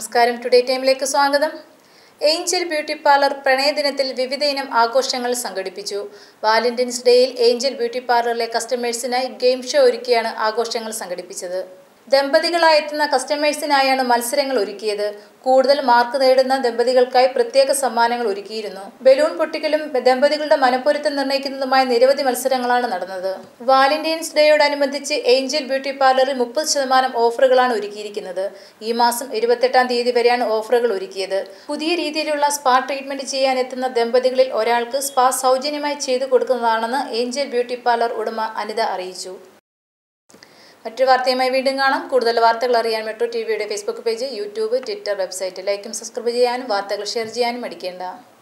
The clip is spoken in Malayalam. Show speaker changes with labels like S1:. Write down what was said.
S1: നമസ്കാരം ടുഡേ ടൈമിലേക്ക് സ്വാഗതം ഏഞ്ചൽ ബ്യൂട്ടി പാർലർ പ്രണയദിനത്തിൽ വിവിധ ഇനം ആഘോഷങ്ങൾ സംഘടിപ്പിച്ചു വാലന്റൈൻസ് ഡേയിൽ ഏഞ്ചൽ ബ്യൂട്ടി പാർലറിലെ കസ്റ്റമേഴ്സിനായി ഗെയിം ഷോ ഒരുക്കിയാണ് ആഘോഷങ്ങൾ സംഘടിപ്പിച്ചത് ദമ്പതികളായി എത്തുന്ന കസ്റ്റമേഴ്സിനായാണ് മത്സരങ്ങൾ ഒരുക്കിയത് കൂടുതൽ മാർക്ക് നേടുന്ന ദമ്പതികൾക്കായി പ്രത്യേക സമ്മാനങ്ങൾ ഒരുക്കിയിരുന്നു ബലൂൺ പൊട്ടിക്കലും ദമ്പതികളുടെ മനപ്പൊരുത്തം നിർണ്ണയിക്കുന്നതുമായ നിരവധി മത്സരങ്ങളാണ് നടന്നത് വാലന്റൈൻസ് ഡേയോടനുബന്ധിച്ച് ഏഞ്ചൽ ബ്യൂട്ടി പാർലറിൽ മുപ്പത് ശതമാനം ഓഫറുകളാണ് ഒരുക്കിയിരിക്കുന്നത് ഈ മാസം ഇരുപത്തെട്ടാം തീയതി വരെയാണ് ഓഫറുകൾ ഒരുക്കിയത് പുതിയ രീതിയിലുള്ള സ്പാ ട്രീറ്റ്മെന്റ് ചെയ്യാൻ എത്തുന്ന ദമ്പതികളിൽ ഒരാൾക്ക് സ്പാ സൗജന്യമായി ചെയ്തു കൊടുക്കുന്നതാണെന്ന് ഏഞ്ചൽ ബ്യൂട്ടി പാർലർ ഉടമ അനിത അറിയിച്ചു മറ്റൊരു വാർത്തയുമായി വീണ്ടും കാണാം കൂടുതൽ വാർത്തകൾ അറിയാൻ മെട്രോ ടി വിയുടെ Facebook page YouTube Twitter website ലൈക്കും സബ്സ്ക്രൈബ് ചെയ്യാനും വാർത്തകൾ ഷെയർ ചെയ്യാനും മടിക്കേണ്ട